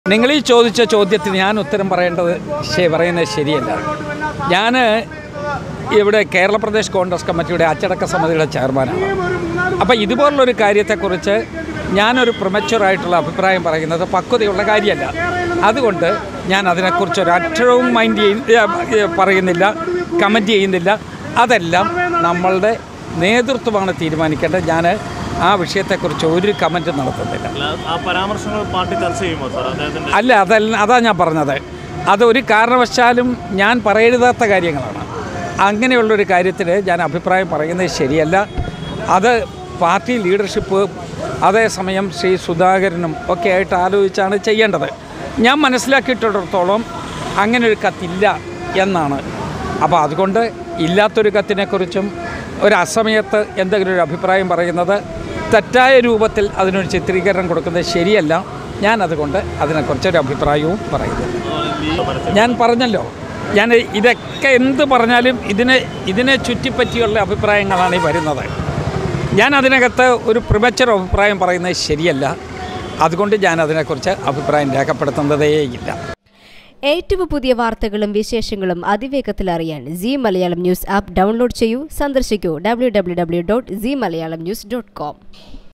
നിങ്ങൾ ഈ ചോദിച്ച ചോദ്യത്തിന് ഞാൻ ഉത്തരം പറയേണ്ടത് ശരി പറയുന്നത് ശരിയല്ല ഞാൻ ഇവിടെ കേരള പ്രദേശ് കോൺഗ്രസ് കമ്മിറ്റിയുടെ അച്ചടക്ക സമിതിയുടെ ചെയർമാനാണ് അപ്പോൾ ഇതുപോലുള്ളൊരു കാര്യത്തെക്കുറിച്ച് ഞാനൊരു പ്രൊമച്ചുറായിട്ടുള്ള അഭിപ്രായം പറയുന്നത് പക്വതയുള്ള കാര്യമല്ല അതുകൊണ്ട് ഞാൻ അതിനെക്കുറിച്ച് ഒരു അക്ഷരവും മൈൻഡ് ചെയ്യ പറയുന്നില്ല കമൻറ്റ് ചെയ്യുന്നില്ല അതെല്ലാം നമ്മളുടെ നേതൃത്വമാണ് തീരുമാനിക്കേണ്ടത് ഞാൻ ആ വിഷയത്തെക്കുറിച്ച് ഒരു കമൻറ്റ് നടത്തുന്നില്ല അല്ല, ആ പരാമർശങ്ങൾ പാർട്ടി ചർച്ച ചെയ്യുമോ സാർ അദ്ദേഹത്തിന്റെ അല്ല അതല്ല അതാ ഞാൻ പറഞ്ഞത് അത് ഒരു കാരണവശാലും ഞാൻ പറയരുതാത്ത കാര്യങ്ങളാണ് അങ്ങനെയുള്ളൊരു കാര്യത്തിൽ ഞാൻ അഭിപ്രായം പറയുന്നത് ശരിയല്ല അത് പാർട്ടി ലീഡർഷിപ്പ് അതേസമയം ശ്രീ സുധാകരനും ഒക്കെ ആയിട്ട് ആലോചിച്ചാണ് ചെയ്യേണ്ടത് ഞാൻ മനസ്സിലാക്കിയിട്ടിടത്തോളം അങ്ങനെ ഒരു കത്തില്ല എന്നാണ് അപ്പോൾ അതുകൊണ്ട് ഇല്ലാത്തൊരു കത്തിനെക്കുറിച്ചും ഒരു അസമയത്ത് എന്തെങ്കിലും ഒരു അഭിപ്രായം പറയുന്നത് തെറ്റായ രൂപത്തിൽ അതിനൊരു ചിത്രീകരണം കൊടുക്കുന്നത് ശരിയല്ല ഞാൻ അതുകൊണ്ട് അതിനെക്കുറിച്ചൊരു അഭിപ്രായവും പറയുന്നില്ല ഞാൻ പറഞ്ഞല്ലോ ഞാൻ ഇതൊക്കെ എന്ത് പറഞ്ഞാലും ഇതിനെ ഇതിനെ ചുറ്റിപ്പറ്റിയുള്ള അഭിപ്രായങ്ങളാണ് ഈ വരുന്നത് ഞാൻ അതിനകത്ത് ഒരു പ്രിമച്ചർ അഭിപ്രായം പറയുന്നത് ശരിയല്ല അതുകൊണ്ട് ഞാൻ അതിനെക്കുറിച്ച് അഭിപ്രായം രേഖപ്പെടുത്തുന്നതേയില്ല ഏറ്റവും പുതിയ വാർത്തകളും വിശേഷങ്ങളും അതിവേഗത്തിൽ അറിയാൻ C Malayalam news app download ചെയ്യൂ സന്ദർശിക്കൂ W W W dot C Malayalam news dot com